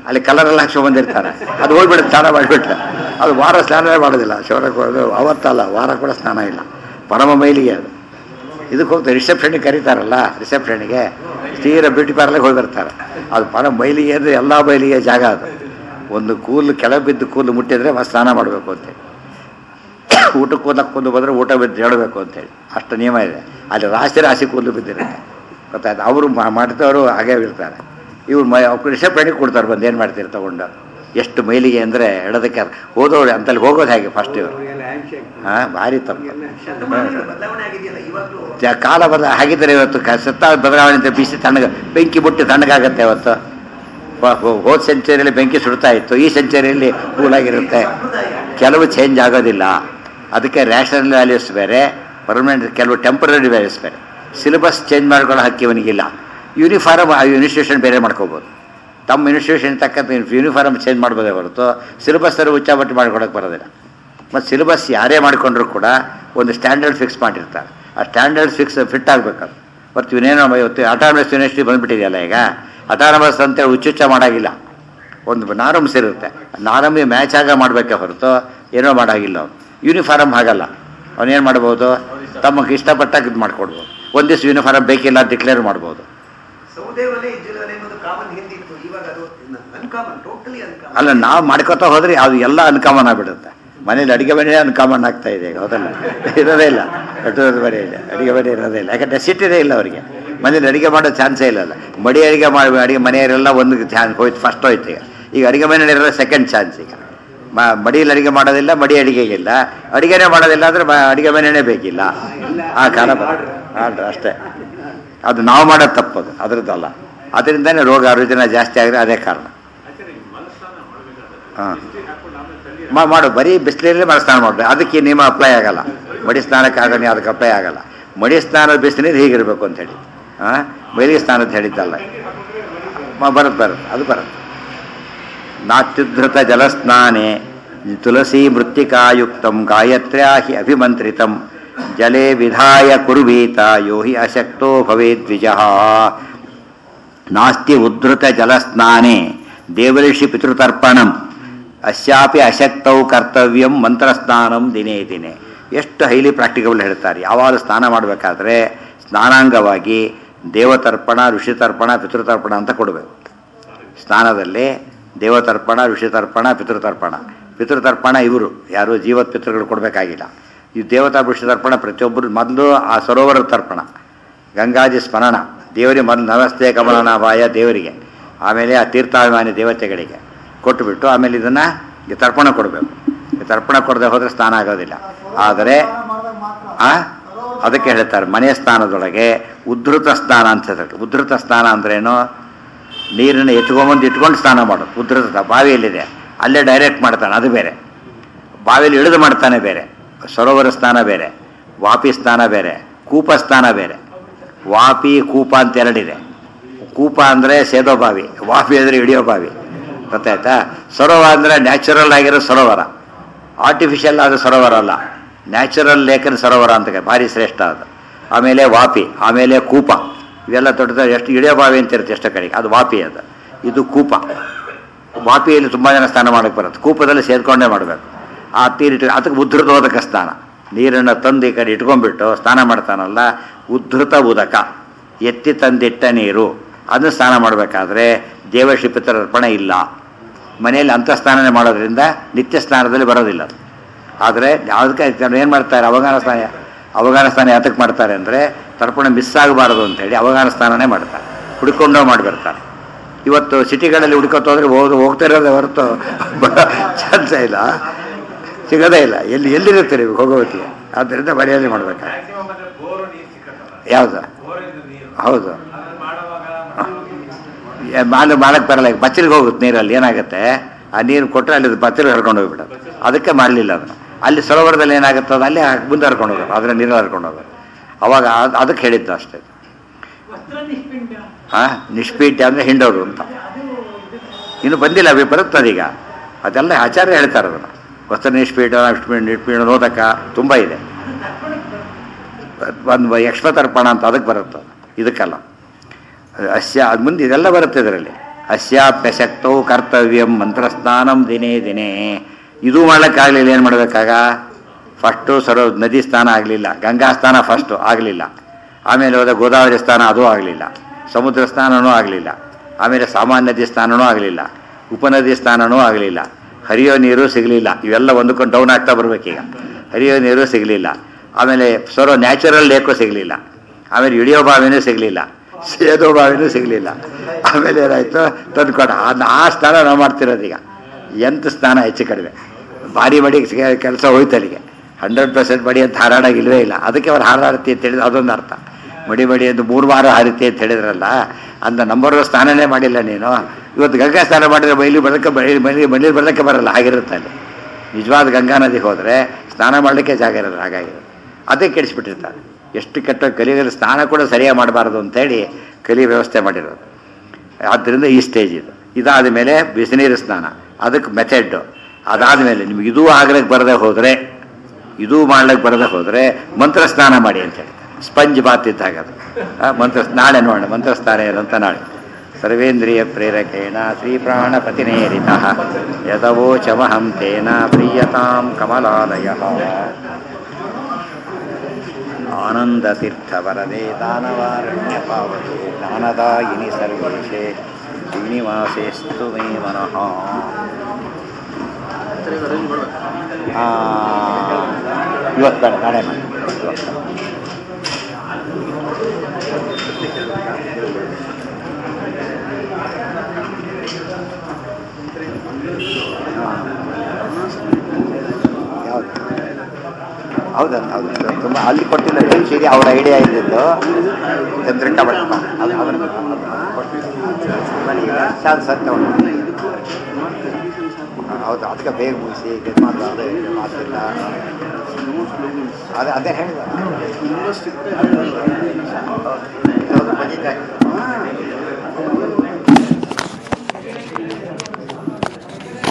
Speaker 1: ಅಲ್ಲಿ ಕಲರ್ ಎಲ್ಲ ಹಾಕ್ಸ್ಕೊಂಡ್ ಬಂದಿರ್ತಾರೆ ಅದು ಹೋಗ್ಬಿಡುತ್ತೆ ಸ್ನಾನ ಮಾಡಿಬಿಟ್ಟು ಅದು ವಾರ ಸ್ನಾನ ಮಾಡೋದಿಲ್ಲ ಶಿವರಕ್ಕೆ ಹೋಗೋದು ಅವತ್ತಲ್ಲ ವಾರ ಕೂಡ ಸ್ನಾನ ಇಲ್ಲ ಪರಮ ಮೈಲಿಗೆ ಅದು ಇದಕ್ಕೆ ಹೋಗ್ತಾರೆ ರಿಸೆಪ್ಷನ್ಗೆ ಕರೀತಾರಲ್ಲ ರಿಸೆಪ್ಷನ್ಗೆ ತೀರ ಬ್ಯೂಟಿ ಪಾರ್ಲರ್ಗೆ ಹೋಗಿ ಬರ್ತಾರೆ ಅದು ಪರ ಮೈಲಿಗೆ ಅಂದರೆ ಎಲ್ಲ ಮೈಲಿಗೆ ಜಾಗ ಅದು ಒಂದು ಕೂಲು ಕೆಳಗೆ ಬಿದ್ದು ಕೂಲು ಮುಟ್ಟಿದ್ರೆ ಮತ್ತೆ ಸ್ನಾನ ಮಾಡಬೇಕು ಅಂತೇಳಿ ಊಟಕ್ಕೆ ಕೂದಕ್ಕೊಂದು ಬಂದರೆ ಊಟ ಬಿದ್ದು ಹೇಳಬೇಕು ಅಂತೇಳಿ ಅಷ್ಟು ನಿಯಮ ಇದೆ ಅಲ್ಲಿ ರಾಶಿ ರಾಶಿ ಕೂದಲು ಬಿದ್ದಿರುತ್ತೆ ಗೊತ್ತಾಯ್ತು ಅವರು ಮಾಡ್ತವರು ಹಾಗೆ ಇರ್ತಾರೆ ಇವ್ರು ಮೈ ರಿಸೆಪ್ಷನ್ಗೆ ಕೊಡ್ತಾರೆ ಬಂದು ಏನು ಮಾಡ್ತೀರಿ ತಗೊಂಡು ಎಷ್ಟು ಮೈಲಿಗೆ ಅಂದರೆ ಹೇಳೋದಕ್ಕೆ ಹೋದವ್ರು ಅಂತಲ್ಲಿ ಹೋಗೋದು ಹೇಗೆ ಫಸ್ಟ್ ಇವರು ಹಾಂ ಭಾರಿ ತಪ್ಪು
Speaker 3: ಶತಮಾನಗಳ ಬದಲಾವಣೆ ಆಗಿದೆಯಲ್ಲ ಇವಾಗಲೂ
Speaker 1: ಜ- ಕಾಲ ಬದ ಹಾಗಿದ್ರೆ ಇವತ್ತು ಕ ಸತ್ತ ಬದಲಾವಣೆ ಅಂತ ಬಿಸಿ ತಣ್ಣಗೆ ಬೆಂಕಿ ಮುಟ್ಟಿ ತಣ್ಣಗಾಗತ್ತೆ ಇವತ್ತು ಹ- ಹೋ- ಹೋದ ಸೆಂಚುರಿಯಲ್ಲಿ ಬೆಂಕಿ ಸುಡ್ತಾ ಇತ್ತು ಈ ಸೆಂಚುರಿಯಲ್ಲಿ ಕೂಲಾಗಿರುತ್ತೆ ಕೆಲವು ಚೇಂಜ್ ಆಗೋದಿಲ್ಲ ಅದಕ್ಕೆ ರ್ಯಾಷನಲ್ ವ್ಯಾಲ್ಯೂಸ್ ಬೇರೆ ಪರ್ಮನೆಂಟ್ ಕೆಲವು ಟೆಂಪರರಿ ವ್ಯಾಲ್ಯೂಸ್ ಬೇರೆ ಸಿಲೆಬಸ್ ಚೇಂಜ್ ಮಾಡ್ಕೊಳ್ಳೋ ಹಕ್ಕಿ ಅವನಿಗಿಲ್ಲ ಯೂನಿಫಾರ್ಮ್ ಆ ಇನ್ಸ್ಟಿಟ್ಯೂಷನ್ ಬೇರೆ ಮಾಡ್ಕೋಬೋದು ತಮ್ಮ ಇನ್ಸ್ಟಿಟ್ಯೂಷನ್ ತಕ್ಕಂಥ ಯೂನಿಫಾರ್ಮ್ ಚೇಂಜ್ ಮಾಡ್ಬೋದೇ ಹೊರತು ಸಿಲೆಬಸ್ ಥರ ಉಚ್ಚಾಬಟ್ಟಿ ಮಾಡ್ಕೊಳಕ್ಕೆ ಬರೋದಿಲ್ಲ ಮತ್ತು ಸಿಲೆಬಸ್ ಯಾರೇ ಮಾಡಿಕೊಂಡ್ರು ಕೂಡ ಒಂದು ಸ್ಟ್ಯಾಂಡರ್ಡ್ ಫಿಕ್ಸ್ ಮಾಡಿರ್ತಾರೆ ಆ ಸ್ಟ್ಯಾಂಡರ್ಡ್ ಫಿಕ್ಸ್ ಫಿಟ್ ಆಗಬೇಕದು ಮತ್ತು ಇವನೇನೋ ಇವತ್ತು ಅಟಾನಮಸ್ ಯೂನಿವರ್ಸಿಟಿ ಬಂದುಬಿಟ್ಟಿದೆಯಲ್ಲ ಈಗ ಅಟಾನಮಸ್ ಅಂತೇಳಿ ಹುಚ್ಚುಚ್ಚ ಮಾಡಾಗಿಲ್ಲ ಒಂದು ನಾರಮ್ಸ್ ಇರುತ್ತೆ ನಾರಮ್ಗೆ ಮ್ಯಾಚ್ ಆಗ ಮಾಡಬೇಕೆ ಹೊರತು ಏನೋ ಮಾಡಾಗಿಲ್ಲ ಅವನು ಯೂನಿಫಾರ್ಮ್ ಹಾಗಲ್ಲ ಅವನೇನು ಮಾಡ್ಬೋದು ತಮಗೆ ಇಷ್ಟಪಟ್ಟಾಗ ಇದು ಮಾಡ್ಕೊಡ್ಬೋದು ಒಂದು ದಿವಸ ಯೂನಿಫಾರ್ಮ್ ಬೇಕಿಲ್ಲ ಅಂತ ಡಿಕ್ಲೇರ್ ಮಾಡ್ಬೋದು
Speaker 3: ಸೌದೆ ಒಲೆ ಇಜ್ಜಲ ಒಲೆ ಅನ್ನೋದು ಕಾಮನ್ ಹಿಂದಿತ್ತು ಇವಾಗ ಅದು ಅನ್ಕಾಮನ್ ಟೋಟಲಿ ಅನ್ಕಾಮನ್
Speaker 1: ಅಲ್ಲ ನಾವು ಮಾಡ್ಕೋತಾ ಹೋದ್ರೆ ಅದು ಎಲ್ಲ ಅನ್ಕಾಮನ್ ಆಗ್ಬಿಡುತ್ತೆ ಮನೇಲಿ ಅಡಿಗೆ ಮನೆ ಅನ್ಕಾಮನ್ ಆಗ್ತಾ ಇದೆ ಈಗ ಹೌದಲ್ಲ ಇರೋದೇ ಇಲ್ಲ ಕಟ್ಟೋದು ಮನೆ ಇಲ್ಲ ಅಡಿಗೆ ಮನೆ ಇರೋದೇ ಇಲ್ಲ ಯಾಕಂದ್ರೆ ಸಿಟ್ಟಿದೆ ಇಲ್ಲ ಅವರಿಗೆ ಮನೇಲಿ ಅಡಿಗೆ ಮಾಡೋ ಚಾನ್ಸೇ ಇಲ್ಲಲ್ಲ ಮಡಿ ಅಡಿಗೆ ಮಾಡಿ ಅಡಿಗೆ ಮನೆಯವರೆಲ್ಲ ಒಂದು ಚಾನ್ಸ್ ಹೋಯ್ತು ಫಸ್ಟ್ ಹೋಯ್ತು ಈಗ ಈಗ ಅಡಿಗೆ ಮನೆಯಲ್ಲಿ ಇರೋ ಸೆಕೆಂಡ್ ಚಾನ್ಸ್ ಈಗ ಮ ಮಡಿಯಲ್ಲಿ ಅಡಿಗೆ ಮಾಡೋದಿಲ್ಲ ಮಡಿ ಅಡಿಗೆಗಿಲ್ಲ ಅಡಿಗೆನೇ ಮಾಡೋದಿಲ್ಲ ಅಂದ್ರೆ ಮ- ಅಡಿಗೆ ಮನೆಯೇ ಬೇಕಿಲ್ಲ ಆ ಕಾಲ ಆರ್ಡ್ರ್ ಅಷ್ಟೇ ಅದು ನಾವು ಮಾಡೋದು ತಪ್ಪದು ಅದರದ್ದಲ್ಲ ಅದರಿಂದನೇ ರೋಗ ರುಜಿನ ಜಾಸ್ತಿ ಆದರೆ ಅದೇ ಕಾರಣ ಹಾಂ ಮಾ ಮಾಡು ಬರೀ ಬಿಸಿಲಲ್ಲಿ ಮಡಿ ಸ್ನಾನ ಮಾಡಬೇಕು ಅದಕ್ಕೆ ಈ ನಿಯಮ ಅಪ್ಲೈ ಆಗಲ್ಲ ಮಡಿ ಸ್ನಾನಕ್ಕೆ ಆಗೋಣ ಅದಕ್ಕೆ ಅಪ್ಲೈ ಆಗಲ್ಲ ಮಡಿ ಸ್ನಾನದ ಬಿಸಿನೀರು ಹೀಗಿರಬೇಕು ಅಂತ ಹೇಳಿ ಹಾಂ ಮೈಲಿಗೆ ಸ್ನಾನದ ಹೇಳಿದ್ದಲ್ಲ ಮ- ಬರುತ್ತೆ ಬರುತ್ತೆ ಅದು ಬರುತ್ತೆ ನಾತ್ಯುದ್ಧೃತ ಜಲಸ್ನಾನೆ ತುಳಸಿ ಮೃತ್ತಿಕಾಯುಕ್ತಂ ಗಾಯತ್ರ್ಯಾ ಹಿ ಅಭಿಮಂತ್ರಿತಂ ಜಲೇ ವಿಧಾಯ ಕುರ್ವೀತ ಯೋ ಹಿ ಅಶಕ್ತೋ ಭವೇದ್ ದ್ವಿಜಃ ನಾಸ್ತಿ ಉದ್ಧೃತ ಜಲಸ್ನಾನೆ ದೇವಋಷಿ ಪಿತೃತರ್ಪಣಂ ಅಸ್ಯಾಪಿ ಅಶಕ್ತೌ ಕರ್ತವ್ಯಂ ಮಂತ್ರಸ್ನಾನಂ ದಿನೇ ದಿನೇ ಎಷ್ಟು ಹೈಲಿ ಪ್ರಾಕ್ಟಿಕಬಲ್ ಹೇಳ್ತಾರೆ ಯಾವಾಗ ಸ್ನಾನ ಮಾಡಬೇಕಾದ್ರೆ ಸ್ನಾನಾಂಗವಾಗಿ ದೇವತರ್ಪಣ ಋಷಿತರ್ಪಣ ಪಿತೃತರ್ಪಣ ಅಂತ ಕೊಡಬೇಕು ಸ್ನಾನದಲ್ಲಿ ದೇವತರ್ಪಣ ಋಷಿತರ್ಪಣ ಪಿತೃತರ್ಪಣ ಪಿತೃತರ್ಪಣ ಇವರು ಯಾರು ಜೀವತ್ ಪಿತೃಗಳು ಕೊಡಬೇಕಾಗಿಲ್ಲ ಈ ದೇವತಾ ಋಷಿತರ್ಪಣ ಪ್ರತಿಯೊಬ್ಬರು ಮೊದಲು ಆ ಸರೋವರ ತರ್ಪಣ ಗಂಗಾಜಿ ಸ್ಮರಣ ದೇವರಿಗೆ ಮೊದಲು ನಮಸ್ತೆ ಕಮಲನಾಭಾಯ ದೇವರಿಗೆ ಆಮೇಲೆ ಆ ತೀರ್ಥಾಭಿಮಾನಿ ದೇವತೆಗಳಿಗೆ ಕೊಟ್ಟುಬಿಟ್ಟು ಆಮೇಲೆ ಇದನ್ನು ಈ ತರ್ಪಣ ಕೊಡಬೇಕು ಈ ತರ್ಪಣ ಕೊಡದೆ ಹೋದರೆ ಸ್ನಾನ ಆಗೋದಿಲ್ಲ ಆದರೆ ಆ ಅದಕ್ಕೆ ಹೇಳ್ತಾರೆ ಮನೆಯ ಸ್ನಾನದೊಳಗೆ ಉದ್ಧೃತ ಸ್ನಾನ ಅಂತ ಹೇಳ್ತಾರೆ ಉದ್ಧೃತ ಸ್ನಾನ ಅಂದ್ರೇನು ನೀರನ್ನು ಎತ್ಕೊಂಬಂದು ಇಟ್ಕೊಂಡು ಸ್ನಾನ ಮಾಡೋದು ಉದ್ಧೃತ ಬಾವಿಯಲ್ಲಿದೆ ಅಲ್ಲೇ ಡೈರೆಕ್ಟ್ ಮಾಡ್ತಾನೆ ಅದು ಬೇರೆ ಬಾವಿಯಲ್ಲಿ ಇಳಿದು ಮಾಡ್ತಾನೆ ಬೇರೆ ಸರೋವರ ಸ್ನಾನ ಬೇರೆ ವಾಪಿ ಸ್ನಾನ ಬೇರೆ ಕೂಪ ಸ್ನಾನ ಬೇರೆ ವಾಪಿ ಕೂಪ ಅಂತ ಎರಡಿದೆ ಕೂಪ ಅಂದರೆ ಸೇದೋ ಬಾವಿ ವಾಪಿ ಅಂದರೆ ಇಳಿಯೋ ಬಾವಿ ಗೊತ್ತಾಯ್ತಾ ಸರೋವರ ಅಂದರೆ ನ್ಯಾಚುರಲ್ ಆಗಿರೋ ಸರೋವರ ಆರ್ಟಿಫಿಷಿಯಲ್ ಆದ ಸರೋವರ ಅಲ್ಲ ನ್ಯಾಚುರಲ್ ಲೇಖನ ಸರೋವರ ಅಂತ ಕರೀತಾರೆ. ಭಾರಿ ಶ್ರೇಷ್ಠ ಅದು ಆಮೇಲೆ ವಾಪಿ ಆಮೇಲೆ ಕೂಪ ಇವೆಲ್ಲ ದೊಡ್ಡ ಎಷ್ಟು ಇಳಿಯೋ ಬಾವಿ ಅಂತ ಇರುತ್ತೆ ಎಷ್ಟೋ ಕಡೆಗೆ ಅದು ವಾಪಿ ಅದು ಇದು ಕೂಪ ವಾಪಿಯಲ್ಲಿ ತುಂಬ ಜನ ಸ್ನಾನ ಮಾಡಕ್ಕೆ ಬರುತ್ತೆ ಕೂಪದಲ್ಲಿ ಸೇರ್ಕೊಂಡೇ ಮಾಡಬೇಕು ಆ ತೀರಿಟ್ಟು ಅದಕ್ಕೆ ಉದ್ಧೃತೋದಕ ಸ್ನಾನ ನೀರನ್ನು ತಂದು ಈ ಕಡೆ ಇಟ್ಕೊಂಡ್ಬಿಟ್ಟು ಸ್ನಾನ ಮಾಡ್ತಾನಲ್ಲ ಉದ್ಧೃತ ಉದಕ ಎತ್ತಿ ತಂದಿಟ್ಟ ನೀರು ಅದನ್ನು ಸ್ನಾನ ಮಾಡಬೇಕಾದ್ರೆ ದೇವಶ್ರೀ ಪಿತೃರ್ಪಣೆ ಇಲ್ಲ ಮನೆಯಲ್ಲಿ ಅಂಥ ಸ್ನಾನನೇ ಮಾಡೋದ್ರಿಂದ ನಿತ್ಯ ಸ್ನಾನದಲ್ಲಿ ಬರೋದಿಲ್ಲ ಅದು ಆದರೆ ಯಾವುದಕ್ಕೆ ಏನು ಮಾಡ್ತಾರೆ ಅವಗಾನ ಸ್ನಾನ ಅವಗಾನ ಸ್ನಾನ ಯಾತಕ್ಕೆ ಮಾಡ್ತಾರೆ ಅಂದರೆ ತರ್ಪಣ ಮಿಸ್ ಆಗಬಾರದು ಅಂತೇಳಿ ಅವಗಾನ ಸ್ನಾನನೇ ಮಾಡ್ತಾರೆ ಹುಡ್ಕೊಂಡೋ ಮಾಡಿಬಿಡ್ತಾರೆ ಇವತ್ತು ಸಿಟಿಗಳಲ್ಲಿ ಹುಡ್ಕೊತ ಹೋದ್ರೆ ಹೋಗಿ ಹೋಗ್ತಾ ಇರೋದೇ ಹೊರತು ಚಾನ್ಸೇ ಇಲ್ಲ ಸಿಗೋದೇ ಇಲ್ಲ ಎಲ್ಲಿ ಎಲ್ಲಿರುತ್ತೆ ನೀವು ಹೋಗೋ ಹೊತ್ತಿಗೆ ಆದ್ದರಿಂದ ಮನೆಯಲ್ಲಿ ಮಾಡ್ಬೇಕು ಯಾವುದು ಹೌದು ಏ, ಮಾಲು ಮಾಡಕ್ಕೆ ಬರಲ್ಲ ಈಗ ಬಚ್ಚಲಿಗೆ ಹೋಗುತ್ತೆ ನೀರಲ್ಲಿ ಏನಾಗುತ್ತೆ ಆ ನೀರು ಕೊಟ್ಟರೆ ಅಲ್ಲಿ ಬಚ್ಚಲಿಗೆ ಹರ್ಕೊಂಡು ಹೋಗ್ಬಿಡೋದು ಅದಕ್ಕೆ ಮಾಡಲಿಲ್ಲ ಅದನ್ನು ಅಲ್ಲಿ ಸರೋವರದಲ್ಲಿ ಏನಾಗುತ್ತೆ ಅದು ಅಲ್ಲಿ ಹಾಕ್- ಮುಂದೆ ಹರ್ಕೊಂಡು ಹೋಗೋದು ಅದರ ನೀರಲ್ಲಿ ಹರ್ಕೊಂಡು ಹೋಗೋದು ಅವಾಗ ಅದ್- ಅದಕ್ಕೆ ಹೇಳಿದ್ದು ಅಷ್ಟೇ ಹಾಂ ನಿಷ್ಪೀಠ್ಯ ಅಂದರೆ ಹಿಂಡೋದು ಅಂತ ಇನ್ನು ಬಂದಿಲ್ಲ ಅవి ಬರುತ್ತದೀಗ ಅದೆಲ್ಲ ಆಚಾರ್ಯ ಹೇಳ್ತಾರೆ ಅದನ್ನು ವಸ್ತ್ರ ನಿಷ್ಪೀಠ ನಿಷ್ಪೀಠ ನಿಷ್ಪೀಠ ನೋದಕ ತುಂಬ ಇದೆ ಒಂದು ಯಕ್ಷ್ಮತರ್ಪಣ ಅಂತ ಅದಕ್ಕೆ ಬರುತ್ತೆ ಅದು. ಇದಕ್ಕಲ್ಲ ಅಸ್ಯ ಅದು ಮುಂದೆ ಇದೆಲ್ಲ ಬರುತ್ತೆ ಇದರಲ್ಲಿ ಅಸ್ಯಾಪ್ಯಶಕ್ತೌ ಕರ್ತವ್ಯಂ ಮಂತ್ರಸ್ನಾನಂ ದಿನೇ ದಿನೇ ಇದು ಮಾಡ್ಲಿಕ್ಕಾಗಲಿಲ್ಲ ಏನು ಮಾಡಬೇಕಾಗ ಫಸ್ಟು ಸರೋ ನದಿ ಸ್ನಾನ ಆಗಲಿಲ್ಲ ಗಂಗಾ ಸ್ನಾನ ಫಸ್ಟು ಆಗಲಿಲ್ಲ ಆಮೇಲೆ ಹೋದ ಗೋದಾವರಿ ಸ್ನಾನ ಅದೂ ಆಗಲಿಲ್ಲ ಸಮುದ್ರ ಸ್ನಾನನೂ ಆಗಲಿಲ್ಲ ಆಮೇಲೆ ಸಾಮಾನ್ಯ ನದಿ ಸ್ನಾನನೂ ಆಗಲಿಲ್ಲ ಉಪನದಿ ಸ್ನಾನನೂ ಆಗಲಿಲ್ಲ ಹರಿಯೋ ನೀರು ಸಿಗಲಿಲ್ಲ ಇವೆಲ್ಲ ಒಂದಕ್ಕೊಂದು ಡೌನ್ ಆಗ್ತಾ ಬರ್ಬೇಕೀಗ ಹರಿಯೋ ನೀರು ಸಿಗಲಿಲ್ಲ ಆಮೇಲೆ ಸರೋ ನ್ಯಾಚುರಲ್ ಲೇಕು ಸಿಗಲಿಲ್ಲ ಆಮೇಲೆ ಇಳಿಯೋ ಬಾವಿನೂ ಸಿಗಲಿಲ್ಲ ಸೇದೋ ಬಾವಿನೂ ಸಿಗಲಿಲ್ಲ ಆಮೇಲೆ ಏನಾಯಿತು ತಂದುಕೊಡ ಅದನ್ನ ಆ ಸ್ನಾನ ನಾವು ಮಾಡ್ತಿರೋದೀಗ ಎಂತ ಸ್ನಾನ ಹೆಚ್ಚು ಕಡಿಮೆ ಭಾರಿ ಮಡಿ ಕೆಲಸ ಹೋಯ್ತು ಅಲ್ಲಿಗೆ ಹಂಡ್ರೆಡ್ ಪರ್ಸೆಂಟ್ ಮಡಿ ಅಂತ ಹಾರಾಡಾಗಿಲ್ವೇ ಇಲ್ಲ ಅದಕ್ಕೆ ಅವ್ರು ಹಾರಾಡ್ತಿ ಅಂತ ಹೇಳಿದ್ರೆ ಅದೊಂದು ಅರ್ಥ ಮಡಿ ಮಡಿ ಅಂತ ಮೂರು ವಾರ ಹಾರಿತಿ ಅಂತ ಹೇಳಿದ್ರಲ್ಲ ಅಂತ ನಂಬರ್ ಸ್ನಾನನೇ ಮಾಡಿಲ್ಲ ನೀನು ಇವತ್ತು ಗಂಗಾ ಸ್ನಾನ ಮಾಡಿದ್ರೆ ಮೈಲಿ ಬರೋಕ್ಕೆ ಮೈಲಿ ಮೈಲಿ ಮನೇಲಿ ಬರೋಕ್ಕೆ ಬರಲ್ಲ ಹಾಗಿರುತ್ತೆ ಅಲ್ಲಿ ನಿಜವಾದ ಗಂಗಾ ನದಿಗೆ ಹೋದರೆ ಸ್ನಾನ ಮಾಡಲಿಕ್ಕೆ ಜಾಗ ಇರಲ್ಲ ಹಾಗಾಗಿ ಅದೇ ಕೆಡಿಸ್ಬಿಟ್ಟಿರ್ತಾರೆ ಎಷ್ಟು ಕೆಟ್ಟ ಕಲಿಯಲ್ಲಿ ಸ್ನಾನ ಕೂಡ ಸರಿಯಾಗಿ ಮಾಡಬಾರ್ದು ಅಂತೇಳಿ ಕಲಿ ವ್ಯವಸ್ಥೆ ಮಾಡಿರೋದು ಆದ್ದರಿಂದ ಈ ಸ್ಟೇಜ್ ಇದು ಇದಾದ ಮೇಲೆ ಬಿಸಿನೀರು ಸ್ನಾನ ಅದಕ್ಕೆ ಮೆಥಡ್ ಅದಾದ ಮೇಲೆ ನಿಮ್ಗೆ ಇದೂ ಆಗ್ಲಿಕ್ಕೆ ಬರದೆ ಹೋದರೆ ಇದೂ ಮಾಡ್ಲಿಕ್ಕೆ ಬರದೆ ಹೋದರೆ ಮಂತ್ರ ಸ್ನಾನ ಮಾಡಿ ಅಂತ ಹೇಳ್ತಾರೆ ಸ್ಪಂಜ್ ಬಾತ್ ಇದ್ದಾಗ ಅದು ಆ, ಮಂತ್ರ ನಾಳೆ ನೋಡೋಣ ಮಂತ್ರ ಸ್ನಾನ ಏನಂತ ನಾಳೆ ಸರ್ವೇಂದ್ರಿಯ ಪ್ರೇರಕೇಣ ಶ್ರೀ ಪ್ರಾಣಪತಿನೇರಿತ ಯದವೋಚಮಹಂ ತೇನ ಪ್ರೀಯತಾಂ ಕಮಲಾಲಯ ಆನಂದತೀರ್ಥವರದೆ ದಾನವಾರಣ್ಯ ಪಾವತೆ ಜ್ಞಾನದಾಯಿನಿ ಸರ್ವೇಶೆ ಶ್ರೀನಿವಾಸೇಸ್ತು ಮೇ ಮನಃ ಆ, ಇವತ್ತು ಬೇಡ ನಾಳೆ ಮಾಡಿ ಇವತ್ತು ಬೇಡ. ಯಾವ್ದು ಹೌದಾ ಹೌದು ತುಂಬ ಅಲ್ಲಿ ಕೊಟ್ಟಿಲ್ಲ ಶೈಲಿ ಅವ್ರ ಐಡಿಯಾ ಇದ್ದಿದ್ದು ಚಂದ್ರಿಕಾ ಭಟ್ ಅದು ಅದನ್ನು ನನಗೆ ಶಾಂತ ಸತ್ಯ ಉಂಟು ಹೌದು ಅದಕ್ಕೆ ಬೇಗ ಮುಗಿಸಿ ಇದು ಮಾಡ್ದ ಅದೇ ಮಾತಿಲ್ಲ ಅದೇ ಅದೇ ಹೇಳಿದ
Speaker 2: ತುಂಬ ಸ್ಟ್ರಿಕ್ಟ್
Speaker 1: ಹೌದು, ಬಂದಿದ್ದೆ.